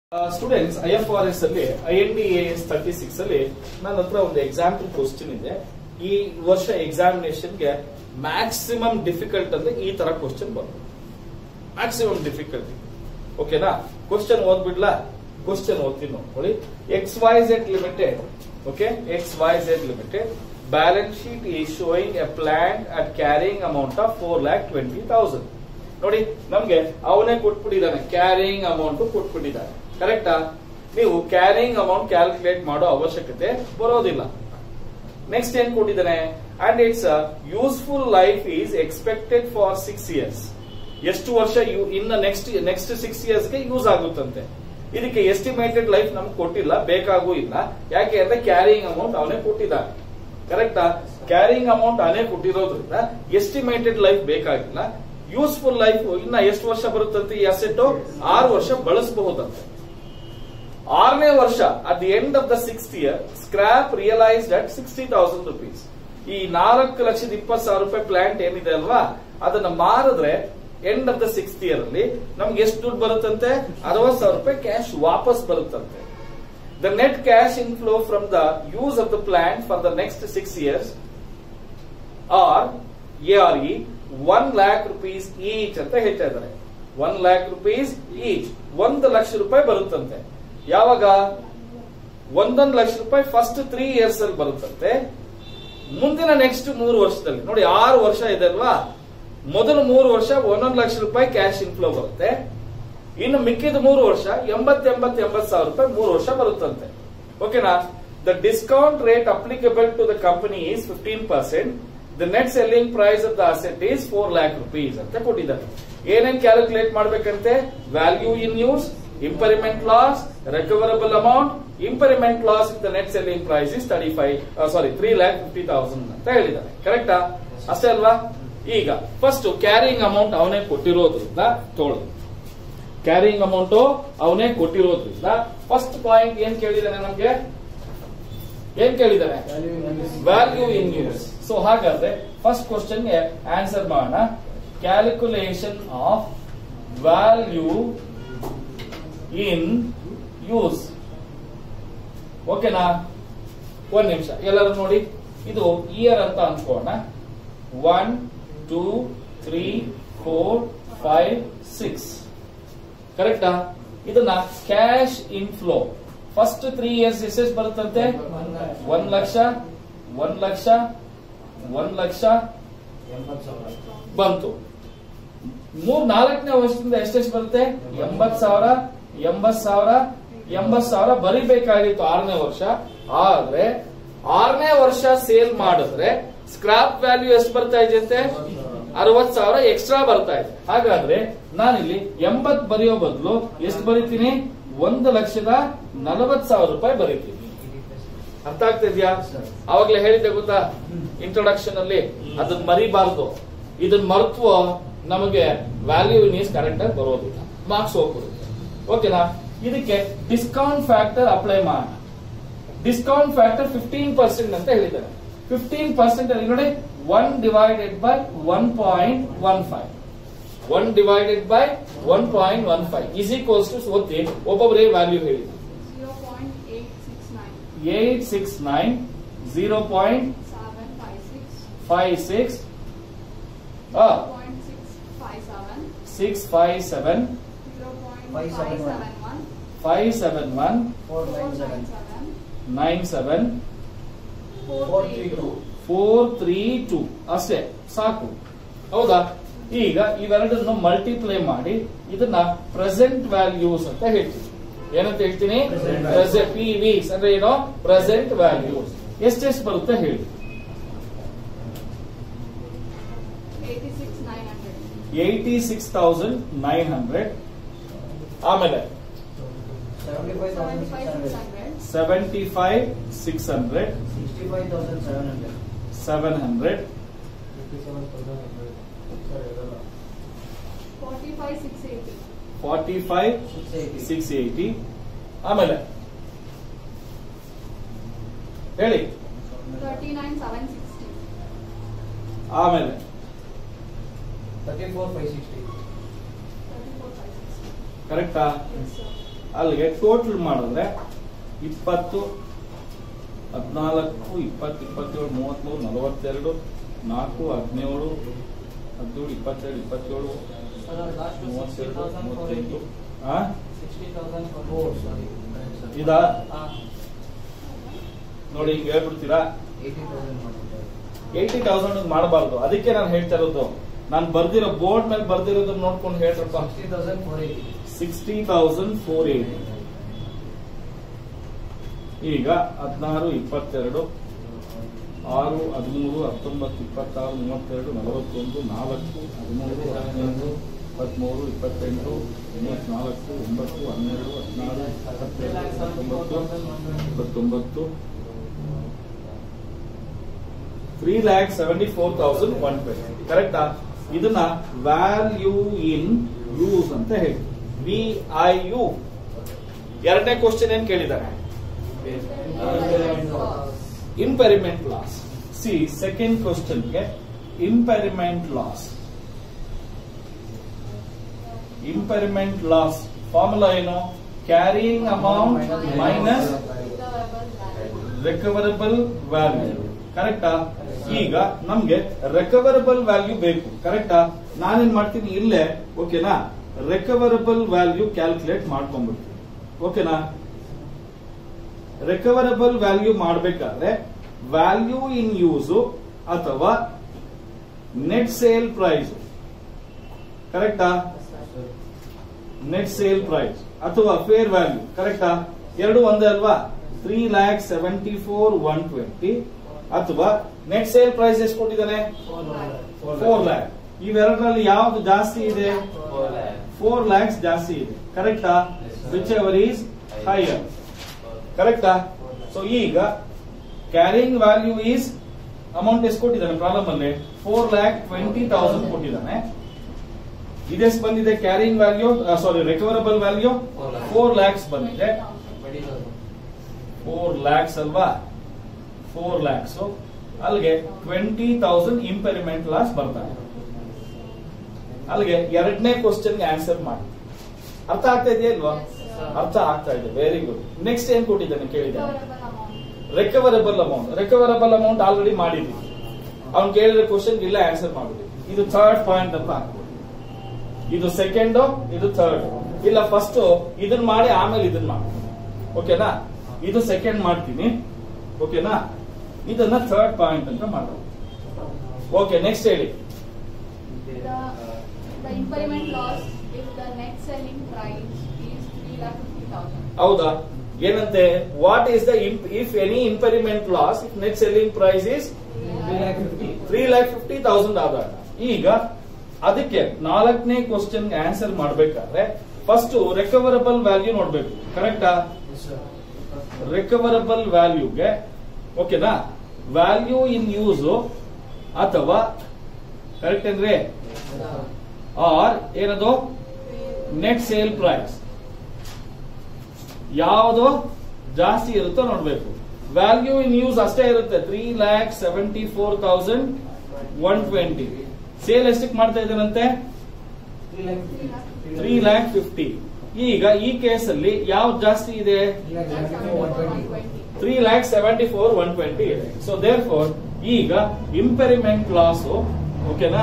Students I F R S ಅಲ್ಲಿ I N D S thirty six ಅಲ್ಲಿ ನನ್ನ ಹತ್ರ ಒಂದು ಎಕ್ಸಾಂಪಲ್ ಕ್ವಶನ್ ಇದೆ ಈ ವರ್ಷ ಎಕ್ಸಾಮಿನೇಷನ್ಗೆ ಮ್ಯಾಕ್ಸಿಮಮ್ ಡಿಫಿಕಲ್ಟ್ ಅಂದ್ರೆ ಈ ತರ ಕ್ವಶನ್ ಬರ್ತದೆ ಮ್ಯಾಕ್ಸಿಮಮ್ ಡಿಫಿಕಲ್ಟಿ ಓಕೆನಾ ಕ್ವಶನ್ ಓದ್ಬಿಡ್ಲಾ ಕ್ವಶನ್ ಓದ್ತೀನಿ ನೋಡ್ಕೊಳ್ಳಿ X Y Z limited okay X Y Z limited balance sheet is showing a plan at carrying amount of four lakh twenty thousand ನೋಡಿ ನಮ್ಗೆ ಅವನೇ ಕೊಟ್ಬಿಟ್ಟಿದ್ದಾನೆ ಕ್ಯಾರಿಂಗ್ ಅಮೌಂಟ್ ಕೊಟ್ಬಿಟ್ಟಿದ್ದಾನೆ ಕರೆಕ್ಟಾ ನೀವು ಕ್ಯಾರಿಂಗ್ ಅಮೌಂಟ್ ಕ್ಯಾಲ್ಕುಲೇಟ್ ಮಾಡೋ ಅವಶ್ಯಕತೆ ಬರೋದಿಲ್ಲ ನೆಕ್ಸ್ಟ್ ಏನ್ ಕೊಟ್ಟಿದ್ದಾನೆ and it's useful life is expected for six years ಎಷ್ಟು ವರ್ಷ ಯು- ಇನ್ನ ನೆಕ್ಸ್ಟ್ ನೆಕ್ಸ್ಟ್ ಸಿಕ್ಸ್ ಇಯರ್ಸ್ಗೆ ಯೂಸ್ ಆಗುತ್ತಂತೆ ಇದಕ್ಕೆ ಎಸ್ಟಿಮೇಟೆಡ್ ಲೈಫ್ ನಮ್ಗೆ ಕೊಟ್ಟಿಲ್ಲ ಬೇಕಾಗೂ ಇಲ್ಲ ಯಾಕೆ ಅಂದ್ರೆ ಕ್ಯಾರಿಂಗ್ ಅಮೌಂಟ್ ಅವನೇ ಕೊಟ್ಟಿದ್ದಾನೆ ಕರೆಕ್ಟಾ ಕ್ಯಾರಿಂಗ್ ಅಮೌಂಟ್ ಅವನೇ ಕೊಟ್ಟಿರೋದ್ರಿಂದ ಎಸ್ಟಿಮೇಟೆಡ್ ಲೈಫ್ ಬೇಕಾಗಿಲ್ಲ ಯೂಸ್ಫುಲ್ ಲೈಫ್ ಇನ್ನ ಎಷ್ಟು ವರ್ಷ ಬರುತ್ತಂತೆ ಈ ಅಸೆಟ್ ಆರು ವರ್ಷ ಬಳಸಬಹುದಂತೆ ಆರನೇ ವರ್ಷ at the end of the sixth year scrap realised at sixty thousand rupees ಈ ನಾಲ್ಕು ಲಕ್ಷದ ಇಪ್ಪತ್ತು ಸಾವಿರ ರೂಪಾಯಿ ಪ್ಲಾಂಟ್ ಏನಿದೆ ಅಲ್ವಾ ಅದನ್ನ ಮಾರಿದ್ರೆ end of the sixth year ಅಲ್ಲಿ ನಮ್ಗೆ ಎಷ್ಟು ದುಡ್ಡು ಬರುತ್ತಂತೆ ಅರವತ್ತು ಸಾವಿರ ರೂಪಾಯಿ ಕ್ಯಾಶ್ ವಾಪಸ್ ಬರುತ್ತಂತೆ the net cash in flow from the use of the plant for the next six years are a are e one lakh rupees each ಅಂತ ಹೇಳ್ತಾ ಇದ್ದಾರೆ ಒನ್ ಲ್ಯಾಕ್ ರುಪೀಸ್ ಈಚ್ ಒಂದು ಲಕ್ಷ ರೂಪಾಯಿ ಬರುತ್ತಂತೆ ಯಾವಾಗ ಒಂದೊಂದು ಲಕ್ಷ ರೂಪಾಯಿ ಫಸ್ಟ್ ತ್ರೀ ಇಯರ್ಸ್ ಅಲ್ಲಿ ಬರುತ್ತಂತೆ ಮುಂದಿನ ನೆಕ್ಸ್ಟ್ ಮೂರು ವರ್ಷದಲ್ಲಿ ನೋಡಿ ಆರು ವರ್ಷ ಇದೆ ಅಲ್ವಾ ಮೊದಲು ಮೂರು ವರ್ಷ ಒಂದೊಂದು ಲಕ್ಷ ರೂಪಾಯಿ ಕ್ಯಾಶ್ ಇನ್ಫ್ಲೋ ಬರುತ್ತೆ ಇನ್ನು ಮಿಕ್ಕಿದ ಮೂರು ವರ್ಷ ಎಂಬತ್ ಎಂಬತ್ ಎಂಬತ್ ಸಾವಿರ ರೂಪಾಯಿ ಮೂರು ವರ್ಷ ಬರುತ್ತಂತೆ ಓಕೆನಾ the discount rate applicable to the company is fifteen percent the net selling price of the asset is four lakh rupees ಅಂತ ಕೊಟ್ಟಿದ್ದಾರೆ ಏನೇನ್ ಕ್ಯಾಲ್ಕುಲೇಟ್ ಮಾಡ್ಬೇಕಂತೆ value in use impairment loss recoverable amount impairment loss in the net selling price is thirty five sorry three lakh fifty thousand ಅಂತ ಹೇಳಿದ್ದಾರೆ ಕರೆಕ್ಟಾ ಅಷ್ಟೇ ಅಲ್ವಾ ಈಗ ಫಸ್ಟ್ ಕ್ಯಾರಿಂಗ್ ಅಮೌಂಟ್ ಅವನೇ ಕೊಟ್ಟಿರೋದ್ರಿಂದ ತೋಳು ಕ್ಯಾರಿಂಗ್ ಅಮೌಂಟ್ ಅವನೇ ಕೊಟ್ಟಿರೋದ್ರಿಂದ ಫಸ್ಟ್ ಪಾಯಿಂಟ್ ಏನ್ ಕೇಳಿದಾನೆ ನಮ್ಗೆ ಏನ್ ಕೇಳಿದಾನೆ ವ್ಯಾಲ್ಯೂ ಇನ್ ಯೂಸ್ ಸೊ ಹಾಗಾದ್ರೆ ಫಸ್ಟ್ ಕ್ವಶನ್ಗೆ ಆನ್ಸರ್ ಮಾಡೋಣ calculation of value in use ಓಕೆನಾ ಒಂದ್ ನಿಮಿಷ ಎಲ್ಲರೂ ನೋಡಿ ಇದು ಇಯರ್ ಅಂತ ಅನ್ಕೋಣ one two three four five six ಕರೆಕ್ಟಾ ಇದನ್ನ cash inflow first three years ಎಷ್ಟೆಷ್ಟು ಬರುತ್ತಂತೆ ಒಂದ್ ಲಕ್ಷ ಒಂದ್ ಲಕ್ಷ ಒಂದ್ ಲಕ್ಷ ಬಂತು ಮೂರ್ ನಾಲ್ಕನೇ ವರ್ಷದಿಂದ ಎಷ್ಟೆಷ್ಟು ಬರುತ್ತೆ ಎಂಬತ್ ಸಾವಿರ ಎಂಬತ್ ಸಾವಿರ ಎಂಬತ್ ಸಾವಿರ ಬರಿಬೇಕಾಗಿತ್ತು ಆರನೇ ವರ್ಷ ಆದ್ರೆ ಆರನೇ ವರ್ಷ ಸೇಲ್ ಮಾಡಿದ್ರೆ ಸ್ಕ್ರಾಪ್ ವ್ಯಾಲ್ಯೂ ಎಷ್ಟು ಬರ್ತಾ ಇದೆಯಂತೆ ಅರವತ್ ಸಾವಿರ ಎಕ್ಸ್ಟ್ರಾ ಬರ್ತಾ ಇದೆ ಹಾಗಾದ್ರೆ ನಾನಿಲ್ಲಿ ಎಂಬತ್ ಬರೆಯೋ ಬದಲು ಎಷ್ಟು ಬರೀತೀನಿ ಒಂದು ಲಕ್ಷದ ನಲವತ್ ಸಾವಿರ ರೂಪಾಯಿ ಬರೀತೀನಿ ಅರ್ಥ ಆಗ್ತಾ ಇದೆಯಾ ಅವಾಗ್ಲೇ ಹೇಳಿದ್ದೆ ಗೊತ್ತಾ ಇಂಟ್ರೊಡಕ್ಷನ್ ಅಲ್ಲಿ ಅದನ್ನ ಮರಿಬಾರ್ದು ಇದನ್ನ ಮರೆತು ನಮಗೆ ವ್ಯಾಲ್ಯೂ ನೀಸ್ ಕರೆಕ್ಟ್ ಆಗಿ ಬರೋದಿಲ್ಲ ಮಾರ್ಕ್ಸ್ ಹೋಗ್ಬಿಡುತ್ತೆ ಓಕೆನಾ ಇದಕ್ಕೆ ಡಿಸ್ಕೌಂಟ್ ಫ್ಯಾಕ್ಟರ್ ಅಪ್ಲೈ ಮಾಡೋಣ ಡಿಸ್ಕೌಂಟ್ ಫ್ಯಾಕ್ಟರ್ ಫಿಫ್ಟೀನ್ ಪರ್ಸೆಂಟ್ ಅಂತ ಹೇಳಿದ್ದಾರೆ ಫಿಫ್ಟೀನ್ ಪರ್ಸೆಂಟ್ ಅಲ್ಲಿ ನೋಡಿ one divided by one point one five one divided by one point one five is equals to ಓದ್ತಿ ಒಬ್ಬೊಬ್ಬರೇ ವ್ಯಾಲ್ಯೂ ಹೇಳಿ zero point eight six nine eight six nine zero point seven five six five six point six five seven six five seven zero point Five five seven one. seven one five seven one four four nine nine seven seven nine seven four four three three two two four three two ಅಷ್ಟೇ ಸಾಕು ಹೌದಾ ಈಗ ಇವೆರಡನ್ನು multiply ಮಾಡಿ ಇದನ್ನ present values ಅಂತ ಹೇಳ್ತೀನಿ ಏನಂತ ಹೇಳ್ತೀನಿ Present ಪ್ರೆಸೆಂಟ್ ಪಿ ವಿಸ್ ಅಂದ್ರೆ ಏನೋ ಪ್ರೆಸೆಂಟ್ ವ್ಯಾಲ್ಯೂಸ್ ಎಷ್ಟೆಷ್ಟು ಬರುತ್ತೆ ಹೇಳಿ eighty six nine hundred eighty six thousand nine hundred ಆಮೇಲೆ seventy five thousand seventy six five hundred six hundred seventy five six hundred sixty five thousand seven hundred seven hundred forty five six eighty forty five six eighty six eighty ಆಮೇಲೆ ಹೇಳಿ thirty nine seven sixty ಆಮೇಲೆ thirty four five sixty thirty four five sixty ಕರೆಕ್ಟಾ yes sir ಅಲ್ಲಿಗೆ total ಮಾಡಿದ್ರೆ ಇಪ್ಪತ್ತು ಹದಿನಾಲ್ಕು ಇಪ್ಪತ್ತು ಇಪ್ಪತ್ತೇಳು ಮೂವತ್ಮೂರು ನಲವತ್ತೆರಡು ನಾಲ್ಕು ಹದಿನೇಳು ಹದಿನೇಳು ಇಪ್ಪತ್ತೆರಡು ಇಪ್ಪತ್ತೇಳು ಸರ್ ಲಾಸ್ಟ್ ಸಿಕ್ಸ್ಟಿ ಮೂವತ್ತೆರಡು ತೌಸಂಡ್ ಫೋರ್ ಏಯ್ಟಿ ಮೂವತ್ತೆಂಟು ಆ ಸಿಕ್ಸ್ಟಿ ತೌಸಂಡ್ ಫೋರ್ ಸಾರಿ ಇದಾ ಹಾಂ ನೋಡಿ ಹಿಂಗೆ ಹೇಳ್ಬಿಡ್ತೀರಾ ಏಯ್ಟಿ ತೌಸಂಡ್ ಮಾಡಿದ್ದಾರೆ ಏಯ್ಟಿ ತೌಸಂಡ್ ಮಾಡಬಾರ್ದು ಅದಕ್ಕೆ ನಾನು ಹೇಳ್ತಾ ಇರೋದು ನಾನು ಬರ್ದಿರೋ ಬೋರ್ಡ್ ಮೇಲೆ ಬರ್ದಿರೋದನ್ನ ನೋಡ್ಕೊಂಡು ಹೇಳ್ರಪ್ಪ sixty thousand four eighty sixty thousand four eighty ಈಗ ಹದಿನಾರು ಇಪ್ಪತ್ತೆರಡು ಆರು ಹದಿಮೂರು ಹತ್ತೊಂಬತ್ತು ಇಪ್ಪತ್ತಾರು ಮೂವತ್ತೆರಡು ನಲವತ್ತೊಂದು ನಾಲ್ಕು ಹದಿಮೂರು ಹದಿನೈದು ಇಪ್ಪತ್ಮೂರು ಇಪ್ಪತ್ತೆಂಟು ಮೂವತ್ನಾಲ್ಕು ಒಂಬತ್ತು ಹನ್ನೆರಡು ಹದಿನಾರು ಹತ್ತೊಂಬತ್ತು ಹತ್ತೊಂಬತ್ತು ಇಪ್ಪತ್ತೊಂಬತ್ತು three lakh seventy four thousand one twenty ಕರೆಕ್ಟಾ ಇದನ್ನ ವ್ಯಾಲ್ಯೂ ಇನ್ ಯೂಸ್ ಅಂತ ಹೇಳಿ ವಿ ಐ ಯು ಎರಡನೇ ಕ್ವಶನ್ ಏನ್ ಕೇಳಿದ್ದಾರೆ ಇಂಪೆರಿಮೆಂಟ್ ಲಾಸ್ ಸಿ ಸೆಕೆಂಡ್ ಕ್ವಶನ್ಗೆ impairment loss impairment loss formula ಏನು carrying amount minus recoverable value ಕರೆಕ್ಟಾ ಈಗ ನಮ್ಗೆ ರಿಕವರಬಲ್ ವ್ಯಾಲ್ಯೂ ಬೇಕು ಕರೆಕ್ಟಾ ನಾನೇನ್ ಮಾಡ್ತೀನಿ ಇಲ್ಲೇ ಓಕೆನಾ ರಿಕವರಬಲ್ ವ್ಯಾಲ್ಯೂ ಕ್ಯಾಲ್ಕುಲೇಟ್ ಮಾಡ್ಕೊಂಡ್ಬಿಡ್ತೀನಿ ಓಕೆನಾ ರಿಕವರಬಲ್ ವ್ಯಾಲ್ಯೂ ಮಾಡಬೇಕಾದ್ರೆ ವ್ಯಾಲ್ಯೂ ಇನ್ ಯೂಸ್ ಅಥವಾ ನೆಟ್ ಸೇಲ್ ಪ್ರೈಸ್ ಕರೆಕ್ಟಾ ನೆಟ್ ಸೇಲ್ ಪ್ರೈಸ್ ಅಥವಾ ಫೇರ್ ವ್ಯಾಲ್ಯೂ ಕರೆಕ್ಟಾ ಎರಡು ಒಂದೇ ಅಲ್ವಾ three lakh seventy four one twenty ಅಥವಾ ನೆಟ್ ಸೇಲ್ ಪ್ರೈಸ್ ಎಷ್ಟು ಕೊಟ್ಟಿದ್ದಾನೆ ಫೋರ್ ಲ್ಯಾಕ್ ಇವೆರಡರಲ್ಲಿ ಯಾವ್ದು ಜಾಸ್ತಿ ಇದೆ ಫೋರ್ ಲ್ಯಾಕ್ಸ್ ಜಾಸ್ತಿ ಇದೆ ಕರೆಕ್ಟಾ ವಿಚ್ ಎವರ್ ಈಸ್ ಹೈಯರ್ ಕರೆಕ್ಟಾ ಸೊ ಈಗ ಕ್ಯಾರಿಂಗ್ ವ್ಯಾಲ್ಯೂ ಈಸ್ ಅಮೌಂಟ್ ಎಷ್ಟು ಕೊಟ್ಟಿದ್ದಾನೆ ಪ್ರಾಬ್ಲಮ್ ಅಲ್ಲಿ ಫೋರ್ ಲ್ಯಾಕ್ ಟ್ವೆಂಟಿ ತೌಸಂಡ್ ಕೊಟ್ಟಿದ್ದಾನೆ ಇದೆಷ್ಟು ಬಂದಿದೆ carrying value sorry recoverable value four lakhs ಬಂದಿದೆ ಫೋರ್ ಲ್ಯಾಕ್ಸ್ ಅಲ್ವಾ ಫೋರ್ ಲ್ಯಾಕ್ಸ್ ಅಲ್ಲಿಗೆ ಟ್ವೆಂಟಿ ತೌಸಂಡ್ ಇಂಪೆರಿಮೆಂಟ್ ಲಾಸ್ ಬರ್ತಾರೆ ಅಲ್ಲಿಗೆ ಎರಡನೇ ಕ್ವಶನ್ಗೆ ಆನ್ಸರ್ ಮಾಡಿ ಅರ್ಥ ಆಗ್ತಾ ಇದೆಯಾ ಇಲ್ವಾ ಅರ್ಥ ಆಗ್ತಾ ಇದೆ ವೆರಿ ಗುಡ್ ನೆಕ್ಸ್ಟ್ ಏನ್ ಕೊಟ್ಟಿದ್ದಾನೆ ಕೇಳಿದ್ದಾನೆ recoverable amount recoverable amount already ಮಾಡಿದ್ವಿ ಅವ್ನು ಕೇಳಿದ್ರೆ ಕ್ವಶನ್ ಇಲ್ಲ ಆನ್ಸರ್ ಮಾಡಿದ್ವಿ ಇದು ಥರ್ಡ್ ಪಾಯಿಂಟ್ ಅಂತ ಹಾಕ್ಬೋದು ಇದು ಸೆಕೆಂಡ್ ಇದು ಥರ್ಡ್ ಇಲ್ಲ ಫಸ್ಟ್ ಇದನ್ನ ಮಾಡಿ ಆಮೇಲೆ ಇದನ್ನ ಮಾಡಿ ಓಕೆನಾ ಇದು ಸೆಕೆಂಡ್ ಮಾಡ್ತೀನಿ ಓಕೆನಾ ಇದನ್ನ ಥರ್ಡ್ ಪಾಯಿಂಟ್ ಅಂತ ಮಾಡೋದು ಓಕೆ ನೆಕ್ಸ್ಟ್ ಹೇಳಿ The impairment loss if the net selling price is three lakh fifty thousand. ಹೌದಾ ಏನಂತೆ what is the if any impairment loss if net selling price is three lakh fifty thousand ಆದಾಗ ಈಗ ಅದಕ್ಕೆ ನಾಲ್ಕನೇ question answer ಮಾಡ್ಬೇಕಾದ್ರೆ first recoverable value ನೋಡ್ಬೇಕು ಕರೆಕ್ಟಾ ರಿಕವರಬಲ್ ವ್ಯಾಲ್ಯೂಗೆ ಓಕೆನಾ ವ್ಯಾಲ್ಯೂ ಇನ್ ಯೂಸ್ ಅಥವಾ ಕರೆಕ್ಟ್ ಅಂದ್ರೆ ಆರ್ ಏನದು ನೆಟ್ ಸೇಲ್ ಪ್ರೈಸ್ ಯಾವುದು ಜಾಸ್ತಿ ಇರುತ್ತೋ ನೋಡ್ಬೇಕು ವ್ಯಾಲ್ಯೂ ಇನ್ ಯೂಸ್ ಅಷ್ಟೇ ಇರುತ್ತೆ three lakh seventy four thousand one twenty sale ಎಷ್ಟಕ್ಕೆ ಮಾಡ್ತಾ ಇದ್ದಾರಂತೆ ತ್ರೀ ಲ್ಯಾಕ್ ಫಿಫ್ಟಿ ಈಗ ಈ ಕೇಸಲ್ಲಿ ಯಾವ್ದು ಜಾಸ್ತಿ ಇದೆ three lakh seventy four one twenty ಇದೆ ಸೊ ದೇರ್ ಫೋರ್ ಈಗ ಇಂಪೆರಿಮೆಂಟ್ ಲಾಸ್ ಓಕೆನಾ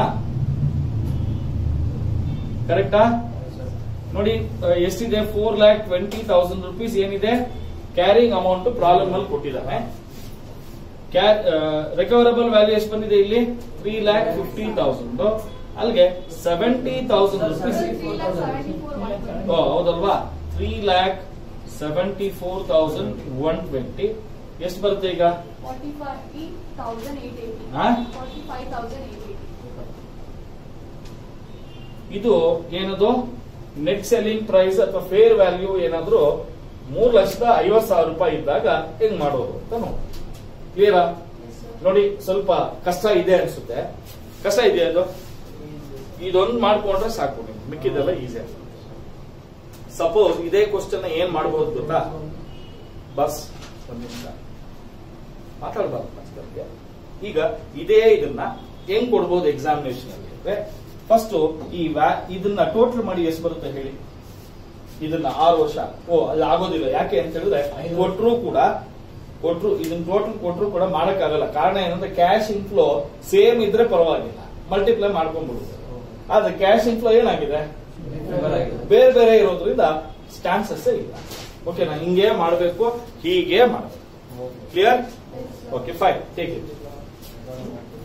ಕರೆಕ್ಟಾ ನೋಡಿ ಆ, ಎಷ್ಟಿದೆ four lakh twenty thousand rupees ಏನಿದೆ ಕ್ಯಾರಿಂಗ್ ಅಮೌಂಟ್ ಪ್ರಾಬ್ಲಮ್ ಅಲ್ಲಿ ಕೊಟ್ಟಿದ್ದಾನೆ ರಿಕವರಬಲ್ ವ್ಯಾಲ್ಯೂ ಎಷ್ಟು ಬಂದಿದೆ ಇಲ್ಲಿ ತ್ರೀ ಲ್ಯಾಕ್ ಫಿಫ್ಟಿ ತೌಸಂಡ್ ಅಲ್ಲಿಗೆ seventy thousand rupees Three lakh seventy four one twenty. ಹೌದಲ್ವಾ three lakh seventy four thousand one twenty ಎಷ್ಟು ಬರುತ್ತೆ ಈಗ Forty five thousand eight eighty. Huh? Forty five thousand eight eighty. ಇದು ಏನದು ನೆಟ್ ಸೆಲ್ಲಿಂಗ್ ಪ್ರೈಸ್ ಅಥವಾ fair value ಏನಾದ್ರೂ ಮೂರ್ ಲಕ್ಷದ ಐವತ್ ಸಾವಿರ ರೂಪಾಯಿ ಇದ್ದಾಗ ಹೆಂಗ್ ಮಾಡೋದು ಅಂತ ನೋಡಿ ಕ್ಲಿಯರಾ Yes, sir. ನೋಡಿ ಸ್ವಲ್ಪ ಕಷ್ಟ ಇದೆ ಅನ್ಸುತ್ತೆ ಕಷ್ಟ ಇದೆ ಅದು ಇದೊಂದು ಮಾಡ್ಕೊಂಡ್ರೆ ಸಾಕು ನಿಮ್ಗೆ ಮಿಕ್ಕಿದೆಲ್ಲ ಈಸಿ ಸಪೋಸ್ ಇದೇ ಕ್ವಶನ್ ಏನ್ ಮಾಡಬಹುದು ಗೊತ್ತಾ ಬಸ್ ಒಂದ್ ನಿಮಿಷ ಮಾತಾಡ್ಬಾರ್ದು ಮಾಸ್ತರ್ಗೆ. ಈಗ ಇದೇ ಇದನ್ನ ಹೆಂಗ್ ಕೊಡ್ಬೋದು ಎಕ್ಸಾಮಿನೇಷನ್ ಅಲ್ಲಿ ಅಂದ್ರೆ ಫಸ್ಟ್ ಈ ವ್ಯಾ ಇದನ್ನ ಟೋಟಲ್ ಮಾಡಿ ಎಷ್ಟು ಬರುತ್ತೆ ಹೇಳಿ ಇದನ್ನ ಆರು ವರ್ಷ ಓ ಅದು ಆಗೋದಿಲ್ಲ ಯಾಕೆ ಅಂತ ಹೇಳಿದ್ರೆ ಐದು. ಕೊಟ್ರು ಕೂಡ ಕೊಟ್ರು ಇದನ್ನ ಟೋಟಲ್ ಕೊಟ್ರು ಕೂಡ ಮಾಡಕ್ಕಾಗಲ್ಲ ಕಾರಣ ಏನಂದ್ರೆ ಕ್ಯಾಶ್ ಇನ್ಫ್ಲೋ ಸೇಮ್ ಇದ್ರೆ ಪರವಾಗಿಲ್ಲ ಮಲ್ಟಿಪ್ಲೈ ಮಾಡ್ಕೊಂಡ್ಬಿಡುತ್ತೆ ಆದ್ರೆ ಕ್ಯಾಶ್ ಇನ್ಫ್ಲೋ ಏನಾಗಿದೆ ಬೇರೆ ಬೇರೆ ಇರೋದ್ರಿಂದ ಚಾನ್ಸಸ್ ಇಲ್ಲ ಓಕೆನಾ ಹಿಂಗೆ ಮಾಡಬೇಕು ಹೀಗೆ ಮಾಡಬೇಕು clear okay fine take it